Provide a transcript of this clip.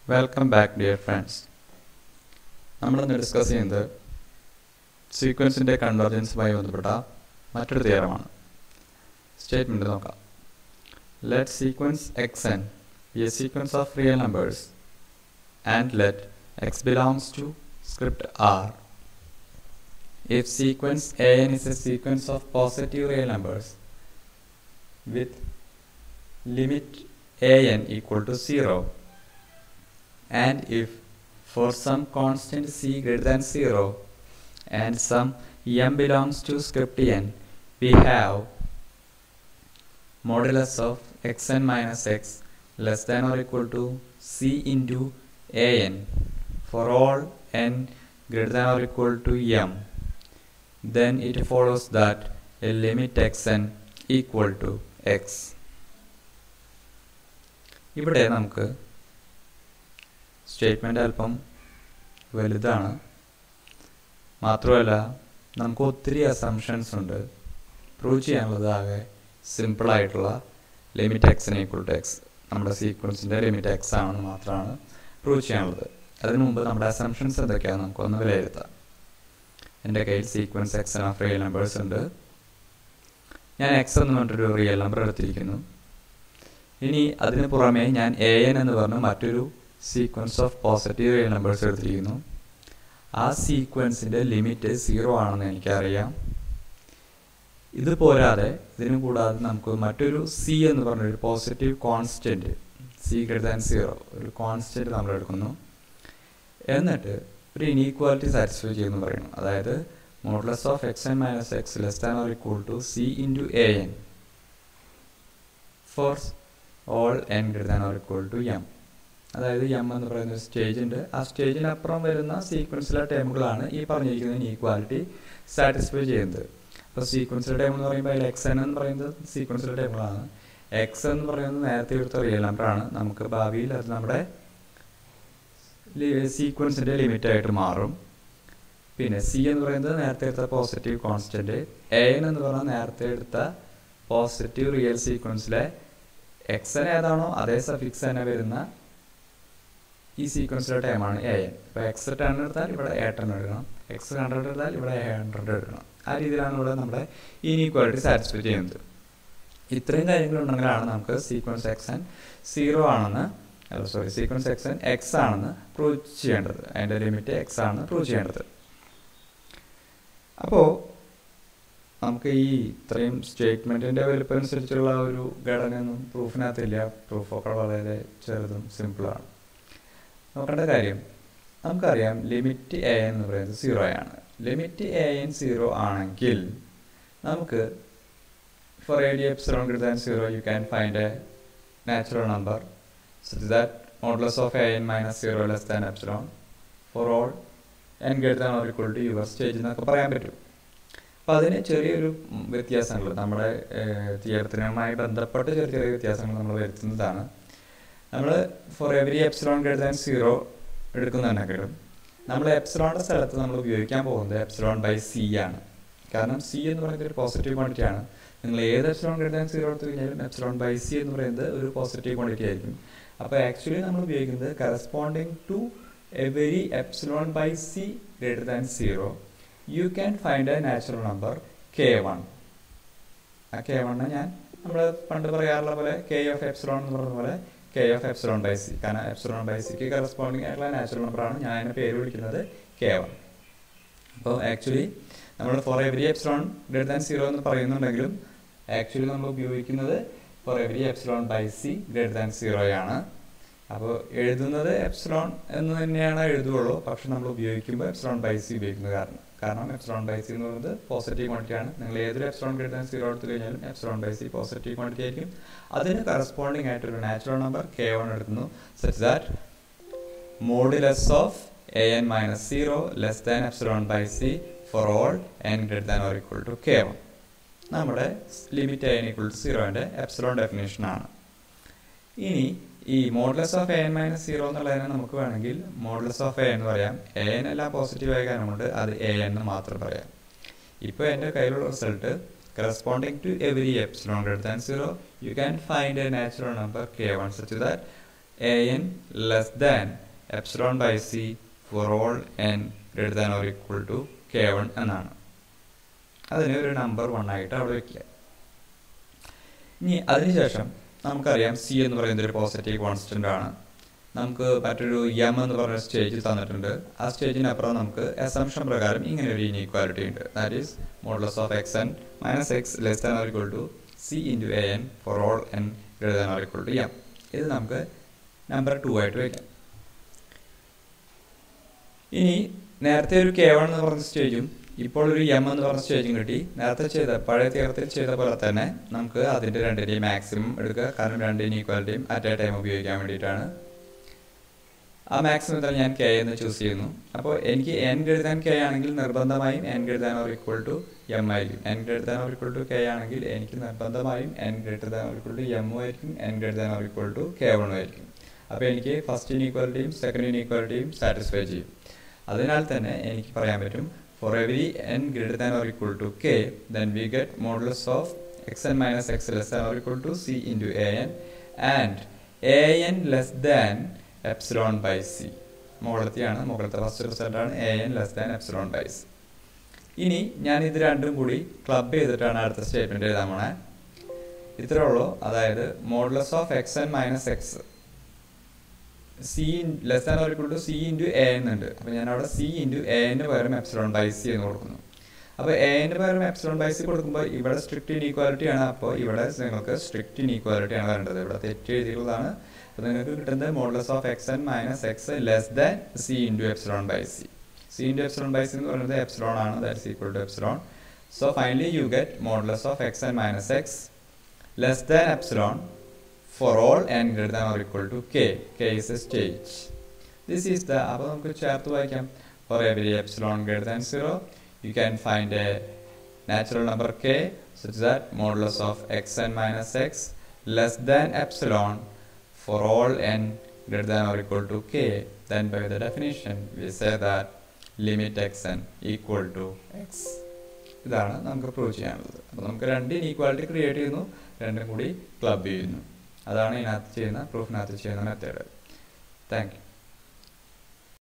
Welcome back dear friends നമ്മളിന്ന് discuss ചെയ്യുന്നത് സീക്വൻസിൻ്റെ കൺവെർജൻസുമായി ബന്ധപ്പെട്ട മറ്റൊരു തിയറമാണ് സ്റ്റേറ്റ്മെൻറ്റ് നോക്കാം let sequence x n be a sequence of real numbers and let x belongs to script R if sequence an is a sequence of positive real numbers with limit an equal to 0 and if for some constant c greater than 0 and some m belongs to script n we have modulus of xn minus x less than or equal to c into an for all n greater than or equal to m then it follows that a limit xn equal to x ഇവിടെ നമുക്ക് statement അല്പം വലുതാണ് മാത്രമല്ല നമുക്ക് ഒത്തിരി assumptions ഉണ്ട് prove ചെയ്യാനുള്ളത് ആകെ സിമ്പിളായിട്ടുള്ള ലിമിറ്റ് എക്സിന് ഈക്വൽ ടു എക്സ് നമ്മുടെ സീക്വൻസിൻ്റെ ലിമിറ്റ് എക്സ് ആണെന്ന് മാത്രമാണ് പ്രൂവ് ചെയ്യാനുള്ളത് അതിനു മുമ്പ് നമ്മുടെ അസംഷൻസ് എന്തൊക്കെയാണ് നമുക്കൊന്ന് വിലയിരുത്താം എൻ്റെ കയ്യിൽ sequence x of real numbers ഉണ്ട് ഞാൻ എക്സ് എന്ന് പറഞ്ഞിട്ടൊരു റിയൽ നമ്പർ എടുത്തിരിക്കുന്നു ഇനി അതിന് പുറമെ ഞാൻ എ എൻ എന്ന് പറഞ്ഞ മറ്റൊരു sequence of positive real numbers എടുത്തിരിക്കുന്നു ആ സീക്വൻസിൻ്റെ ലിമിറ്റ് സീറോ ആണെന്ന് എനിക്കറിയാം ഇത് പോരാതെ ഇതിന് കൂടാതെ നമുക്ക് മറ്റൊരു സി എന്ന് പറഞ്ഞൊരു positive constant c greater than zero ഒരു കോൺസ്റ്റൻറ്റ് നമ്മൾ എടുക്കുന്നു എന്നിട്ട് ഒരു ഇനീക്വാലിറ്റി സാറ്റിസ്ഫൈ ചെയ്യുന്നു പറയുന്നു അതായത് modulus of x n minus x less than or equal to c into a n for all n greater than or equal to m അതായത് m എന്ന് പറയുന്ന ഒരു സ്റ്റേജ് ഉണ്ട് ആ സ്റ്റേജിനപ്പുറം വരുന്ന സീക്വൻസിലെ ടേമുകളാണ് ഈ പറഞ്ഞിരിക്കുന്ന ഇനീക്വാലിറ്റി സാറ്റിസ്ഫൈ ചെയ്യുന്നത് അപ്പോൾ സീക്വൻസിലെ ടേം എന്ന് പറയുമ്പോൾ അതിൽ എക്സ് എൻ എന്ന് പറയുന്നത് സീക്വൻസിലെ ടേമുകളാണ് എക്സ് എന്ന് പറയുന്നത് നേരത്തെ എടുത്ത റിയൽ നമ്പറാണ് നമുക്ക് ഭാവിയിൽ അത് നമ്മുടെ സീക്വൻസിൻ്റെ ലിമിറ്റ് ആയിട്ട് മാറും പിന്നെ സി എന്ന് പറയുന്നത് നേരത്തെ എടുത്ത പോസിറ്റീവ് കോൺസ്റ്റൻറ്റ് എ എൻ എന്ന് പറഞ്ഞാൽ നേരത്തെ എടുത്ത പോസിറ്റീവ് റിയൽ സീക്വൻസിലെ എക്സ് എൻ ഏതാണോ അതേ സഫിക്സ് തന്നെ വരുന്ന ഈ സീക്വൻസിലെ ടൈമാണ് എ എൻ ഇപ്പോൾ എക്സ് ടെൻ എടുത്താൽ ഇവിടെ എ ടെൻ എടുക്കണം എക്സ് ഹൺഡ്രഡ് എടുത്താൽ ഇവിടെ എ ഹൺഡ്രഡ് എടുക്കണം ആ രീതിയിലാണ് ഇവിടെ നമ്മുടെ ഇനീക്വാലിറ്റി സാറ്റിസ്ഫൈ ചെയ്യുന്നത് ഇത്രയും കാര്യങ്ങളുണ്ടെങ്കിലാണ് നമുക്ക് സീക്വൻസ് എക്സ് എൻ സീറോ ആണെന്ന് അല്ല sorry sequence x n x ആണെന്ന് പ്രൂവ് ചെയ്യേണ്ടത് അതിൻ്റെ ലിമിറ്റ് എക്സ് ആണെന്ന് പ്രൂവ് ചെയ്യേണ്ടത് അപ്പോൾ നമുക്ക് ഈ ഇത്രയും സ്റ്റേറ്റ്മെൻറ്റിൻ്റെ വലുപ്പം അനുസരിച്ചുള്ള ഒരു ഘടനയൊന്നും പ്രൂഫിനകത്തില്ല പ്രൂഫൊക്കെ വളരെ ചെറുതും സിമ്പിളാണ് നോക്കേണ്ട കാര്യം നമുക്കറിയാം ലിമിറ്റ് എ എന്ന് പറയുന്നത് സീറോ ആണ് ലിമിറ്റ് എ എൻ സീറോ ആണെങ്കിൽ നമുക്ക് for a d epsilon greater than zero you can find a natural number such that modulus of a n minus 0 less than epsilon for all n greater than or equal to your stage എന്നൊക്കെ പറയാൻ പറ്റും അപ്പം അതിന് ചെറിയൊരു വ്യത്യാസങ്ങൾ നമ്മുടെ തിയറത്തിനുമായി ബന്ധപ്പെട്ട് ചെറിയ ചെറിയ വ്യത്യാസങ്ങൾ നമ്മൾ വരുത്തുന്നതാണ് നമ്മൾ for every epsilon greater than zero എടുക്കുന്നുണ്ടെങ്കിലും നമ്മൾ എപ്സിലോണിൻ്റെ സ്ഥലത്ത് നമ്മൾ ഉപയോഗിക്കാൻ പോകുന്നത് എപ്സിലോൺ ബൈ സി ആണ് കാരണം സി എന്ന് പറയുന്നത് ഒരു പോസിറ്റീവ് ക്വാണ്ടിറ്റി ആണ് നിങ്ങൾ ഏത് എപ്സിലോൺ ഗ്രേറ്റർ ദാൻ സീറോ എടുത്തു കഴിഞ്ഞാലും എപ്സിലോൺ ബൈ സി എന്ന് പറയുന്നത് ഒരു പോസിറ്റീവ് ക്വാണ്ടിറ്റി ആയിരിക്കും അപ്പോൾ ആക്ച്വലി നമ്മൾ ഉപയോഗിക്കുന്നത് corresponding to every epsilon by c greater than zero you can find a natural number k one ആ കെ വണ്ണ് ഞാൻ നമ്മൾ പണ്ട് പറയാറുള്ള പോലെ കെ ഓഫ് എപ്സിലോൺ എന്ന് പറയുന്ന പോലെ k of epsilon by c കാരണം എപ്സിലോൺ ബൈ സിക്ക് കറസ്പോണ്ടിങ് ആയിട്ടുള്ള നാച്ചുറൽ നമ്പറാണ് ഞാൻ അതിനെ പേര് വിളിക്കുന്നത് കെ വൺ അപ്പോൾ ആക്ച്വലി നമ്മൾ for every epsilon greater than zero എന്ന് പറയുന്നുണ്ടെങ്കിലും ആക്ച്വലി നമ്മൾ ഉപയോഗിക്കുന്നത് for every epsilon by c greater than സീറോയാണ് അപ്പോൾ എഴുതുന്നത് എപ്സിലോൺ എന്ന് തന്നെയാണ് എഴുതുകയുള്ളൂ പക്ഷെ നമ്മൾ ഉപയോഗിക്കുമ്പോൾ എപ്സിലോൺ ബൈ സി ഉപയോഗിക്കുന്നത് കാരണം കാരണം എപ്സിലോൺ ബൈ സി എന്ന് പറയുന്നത് പോസിറ്റീവ് ക്വാണ്ടിറ്റി ആണ് നിങ്ങൾ ഏതൊരു എപ്സിലോൺ ഗ്രേറ്റർ ദാൻ സീറോ എടുത്തു കഴിഞ്ഞാലും epsilon by c positive quantity ആയിരിക്കും അതിന് കറസ്പോണ്ടിങ് ആയിട്ടൊരു നാച്ചുറൽ നമ്പർ കെ വൺ എടുക്കുന്നു such that modulus of a n minus zero less than epsilon by c for all n greater than or equal to k one നമ്മുടെ limit n equal to സീറോൻ്റെ epsilon ഡെഫിനേഷനാണ് ഇനി ഈ modulus of a n minus zero എന്നുള്ളതിനെ നമുക്ക് വേണമെങ്കിൽ modulus of A എന്ന് പറയാം എ എൻ എല്ലാം പോസിറ്റീവായ കാരണം കൊണ്ട് അത് എ എൻ എന്ന് മാത്രം പറയാം ഇപ്പോൾ എൻ്റെ കയ്യിലുള്ള result corresponding to every epsilon greater than 0 you can find a natural number k1 such that a n less than epsilon by c for all n greater than or equal to k one എന്നാണ് അതിന് ഒരു number one ആയിട്ട് അവിടെ വയ്ക്കുക ഇനി അതിനുശേഷം നമുക്കറിയാം C എന്ന് പറയുന്നത് ഒരു പോസിറ്റീവ് കോൺസ്റ്റന്റ് ആണ് നമുക്ക് മറ്റൊരു എം എന്ന് പറഞ്ഞ സ്റ്റേജ് തന്നിട്ടുണ്ട് ആ സ്റ്റേജിനപ്പുറം നമുക്ക് അസംഷൻ പ്രകാരം ഇങ്ങനെ ഒരു ഇനീക്വാലിറ്റി ഉണ്ട് that is modulus of x n minus x less than or equal to c into a n for all n greater than or equal to m ഇത് നമുക്ക് നമ്പർ ടു ആയിട്ട് വയ്ക്കാം ഇനി നേരത്തെ ഒരു കെ വൺ എന്ന് പറഞ്ഞ സ്റ്റേജും ഇപ്പോൾ ഒരു എം എന്ന് പറഞ്ഞ സ്റ്റേജും കിട്ടി നേരത്തെ ചെയ്ത പഴയ തീർത്തിൽ ചെയ്ത പോലെ തന്നെ നമുക്ക് അതിന്റെ രണ്ടിന്റെയും മാക്സിമം എടുക്കുക കാരണം രണ്ട് ഇനീക്വാലിറ്റിയും അറ്റ് എ ടൈം ഉപയോഗിക്കാൻ വേണ്ടിയിട്ടാണ് ആ മാക്സിമത്തിൽ ഞാൻ കെ എന്ന് ചൂസ് ചെയ്യുന്നു അപ്പോൾ എനിക്ക് എൻ എഴുതാൻ കെ ആണെങ്കിൽ നിർബന്ധമായും എൻ എഴുതാൻ ഓർ ഈക്വൽ ടു എം ആയിരിക്കും എൻ എഴുതാൻ ഓർ ഈക്വൽ ടു കെ ആണെങ്കിൽ എനിക്ക് നിർബന്ധമായും n greater than or equal to m ആയിരിക്കും n greater than or equal to k one ആയിരിക്കും അപ്പോൾ എനിക്ക് ഫസ്റ്റ് ഇനീക്വാലിറ്റിയും സെക്കൻഡ് ഇനീക്വാലിറ്റിയും സാറ്റിസ്ഫൈ ചെയ്യും അതിനാൽ തന്നെ എനിക്ക് പറയാൻ പറ്റും for every n greater than or equal to k then we get modulus of x n minus x less than or equal to c into a n and a n less than epsilon by c മുകളിലത്തെയാണ് മുകളിലത്തെ first റിസൾട്ടാണ് a n less than epsilon by c ഇനി ഞാൻ ഇത് രണ്ടും കൂടി club ചെയ്തിട്ടാണ് അടുത്ത സ്റ്റേറ്റ്മെന്റ് എഴുതാൻ പോണേ ഇത്രേ ഉള്ളൂ അതായത് modulus of x n minus x c less than or equal to c into a എന്നുണ്ട് അപ്പോൾ ഞാൻ അവിടെ സി ഇൻറ്റു എ എന്ന് പകരം എപ്സിലോൺ ബൈ സി എന്ന് കൊടുക്കുന്നു അപ്പോൾ എ എന്ന് പകരം എപ്സിലോൺ ബൈ സി കൊടുക്കുമ്പോൾ ഇവിടെ സ്ട്രിക്റ്റ് ഇനീക്വാലിറ്റി ആണ് അപ്പോൾ ഇവിടെ നിങ്ങൾക്ക് സ്ട്രിക്റ്റ് ഇനീക്വാലിറ്റി ആണ് വരേണ്ടത് ഇവിടെ തെറ്റ് എഴുതിയുള്ളതാണ് അപ്പോൾ നിങ്ങൾക്ക് കിട്ടുന്നത് modulus of x n minus x less than c into epsilon by c c into epsilon by c എന്ന് പറയുന്നത് എപ്സിലോൺ ആണ് that's equal to epsilon so finally you get modulus of x n minus x less than epsilon for all n greater than or equal to k. k is a stage. This is the അപ്പോൾ നമുക്ക് ചേർത്ത് വായിക്കാം for every epsilon greater than 0 you can find a natural number k such that modulus of xn minus x less than epsilon for all n greater than or equal to k then by the definition we say that limit xn equal to x ഇതാണ് നമുക്ക് prove ചെയ്യാനുള്ളത് അപ്പോൾ നമുക്ക് രണ്ട് inequality create ചെയ്യുന്നു രണ്ടും കൂടി club ചെയ്യുന്നു അതാണ് ഇതിനകത്ത് ചെയ്യുന്ന പ്രൂഫിനകത്ത് ചെയ്യുന്ന മെത്തേഡ് താങ്ക് യു